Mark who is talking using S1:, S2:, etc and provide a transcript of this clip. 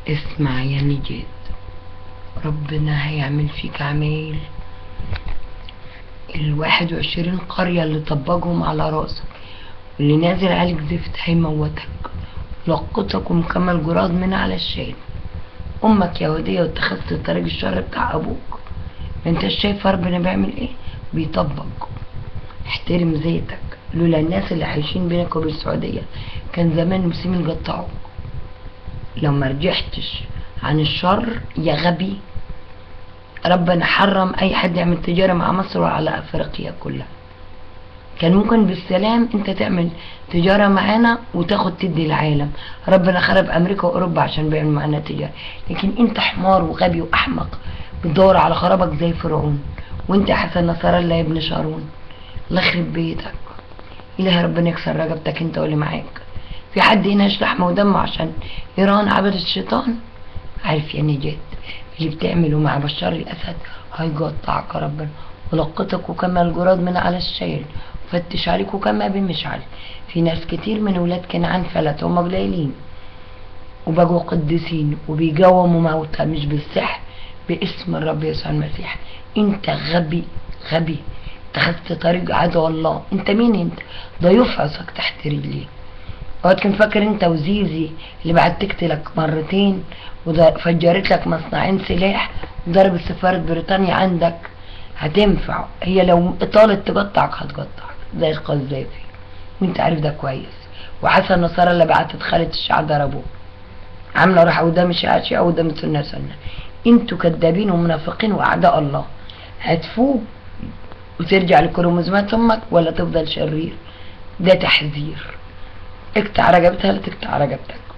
S1: اسمع يا نجاد ربنا هيعمل فيك عمايل الواحد وعشرين قرية اللي طبقهم على راسك واللي نازل عليك زفت هيموتك لقطك ومكمل جراد من على الشام امك يهودية واتخذت طريق الشر بتاع ابوك ما انتش شايف ربنا بيعمل ايه بيطبق احترم ذاتك لولا الناس اللي عايشين بينك وبين السعودية كان زمان المسلمين قطعوك لو ما رجعتش عن الشر يا غبي ربنا حرم اي حد يعمل تجارة مع مصر وعلى افريقيا كلها كان ممكن بالسلام انت تعمل تجارة معانا وتاخد تدي العالم ربنا خرب امريكا واوروبا عشان بيعمل معانا تجارة لكن انت حمار وغبي واحمق بتدور على خرابك زي فرعون وانت يا حسن نصر الله يا ابن شارون الله يخرب بيتك إله ربنا يكسر رقبتك انت واللي معاك في حد هنا يشلح ودمه عشان ايران عبدت الشيطان عارف يا نجاة اللي بتعمله مع بشار الاسد هيقطعك ربنا ولقطك وكما الجراد من على الشيل فتش عليك وكما بمشعل في ناس كتير من ولاد كنعان فلت هم قليلين وبقوا قديسين وبيقاوموا موتى مش بالسحر باسم الرب يسوع المسيح انت غبي غبي اتخذت طريق عدو الله انت مين انت ده يفعصك تحت رجليه اوقات كنت فاكر انت وزيزي اللي بعد تقتلك مرتين وفجرت لك مصنعين سلاح وضربت سفارة بريطانيا عندك هتنفع هي لو طالت تقطعك هتقطعك زي القذافي وانت عارف ده كويس وحسن نصر اللي بعتت خالد الشيعة ضربوه عامله راح قدام شيعة شيعة قدام سنة سنة انتوا كدابين ومنافقين واعداء الله هتفوق وترجع لكروموزومات امك ولا تفضل شرير ده تحذير اقطع رقبتها لا تقطع رقبتك